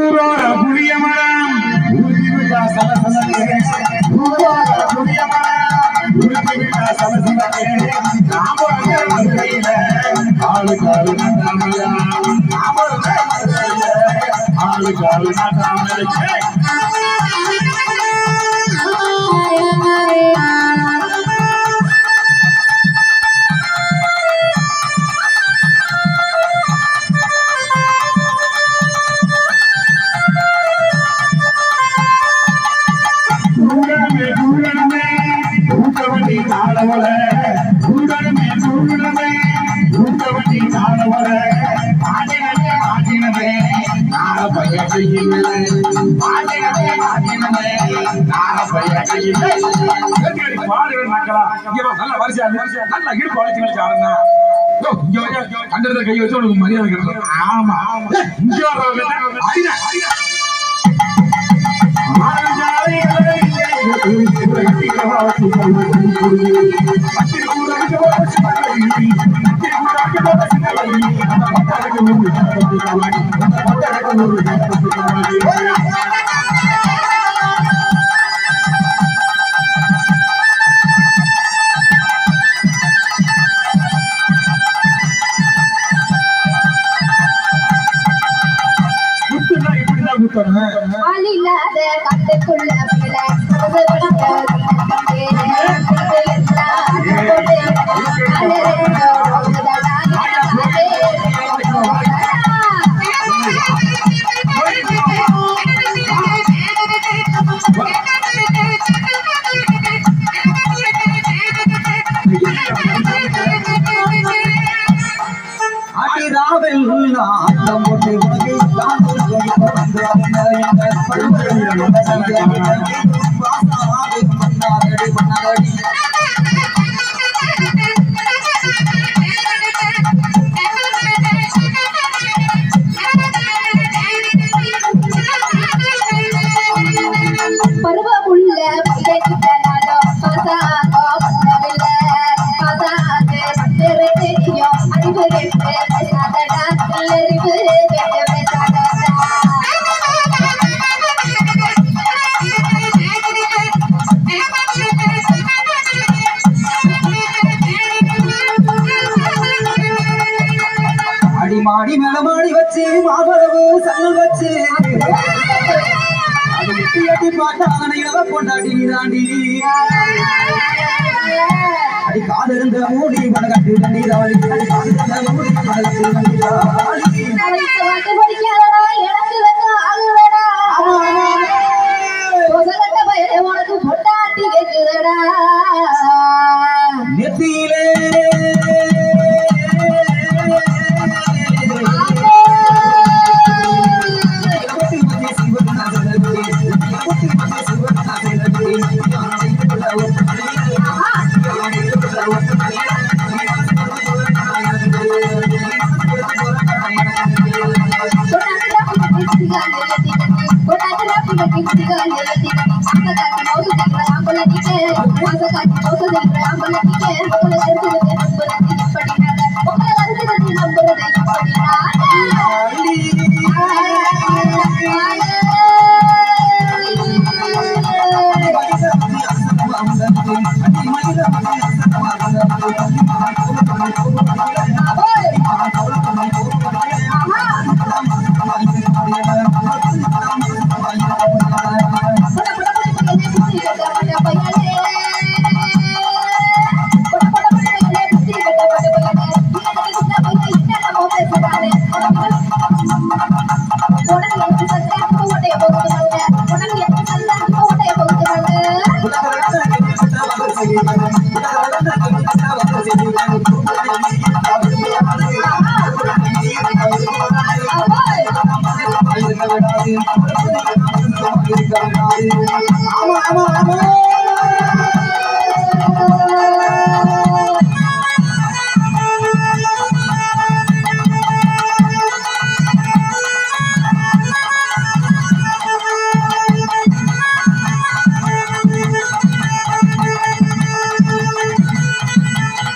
ஊரோர புளிய மரம் ஊட்டி விட்டா சலசலக்கே ஊரோர புளிய மரம் ஊட்டி விட்டா சலசலக்கே நாம வந்து மதுரையில ஆளு காலு நட்டாமையா நாம வந்து மதுரையில ஆளு காலு நட்டாமையா கூடமே கூடமே ஊட்டவண்டி தாளவல கூடமே கூடமே ஊட்டவண்டி தாளவல மாட்டினமே மாட்டினமே நாள பைய செய்யல மாட்டினமே மாட்டினமே நாள பைய செய்யல பாடுவேன் மக்களா இங்க வா நல்ல வரிசையா வரிசையா நல்ல இடுப்பு வளைச்சு வளைச்சு ஆடுனா யோ, இங்க வா, கண்டறத கை வச்சு உனக்கு மரியாதை கிடைக்கும் ஆமா ஆமா இங்க வா, அடிடா அடிடா குத்துனா இப்படிதான் குத்தணும் ஆளில்லாத காட்டுக்குள்ள பிள்ளை அது பிடிக்க அடிராவில் ஆட்டம் போட்டு உனக்கு காந்தல் கழிப்பு வந்தாங்க இந்த படுகொலை வாசாவே பண்ணாதடி பண்ணாதடி பருவமுள்ள பிள்ளைகிட்டனாலோ பசாகோ பண்ணவில்லை பசாது பத்திரு தெரியும் அறிவு கெட்டு பேசாதடா அறிவு கெட்டு பேசாதடா அடி மாடி மேல மாடி வச்சு மாபரவு சன்னல் வச்சு அது எட்டி எட்டி பார்த்தா இளவ பொண்டாடி தாண்டி அடி காதிருந்த மூடி மனகட்டு தண்டி தாளி அடி காதிருந்த மூடி மனகட்டு தண்டி தாளி அவனுக்கு வாட்டு படிக்காதடா எனக்கு வந்து ஆகுதடா கொசகட்ட பயலே உனக்கு பொட்டாட்டி கேக்குதடா நெத்தியிலே ஆமா ஆமா ஆமா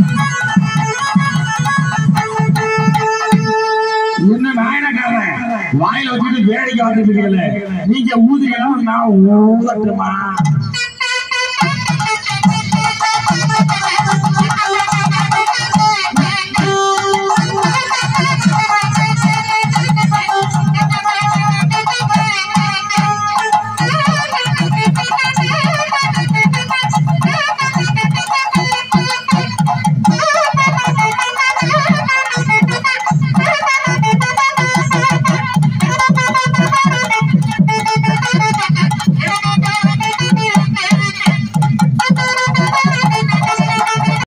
என்ன நாயனக்காரன் வாயில வச்சுட்டு வேடிக்கை வந்துட்டு இருக்கல நீங்க ஊதுக்கலாம் நான் ஊதட்டுமா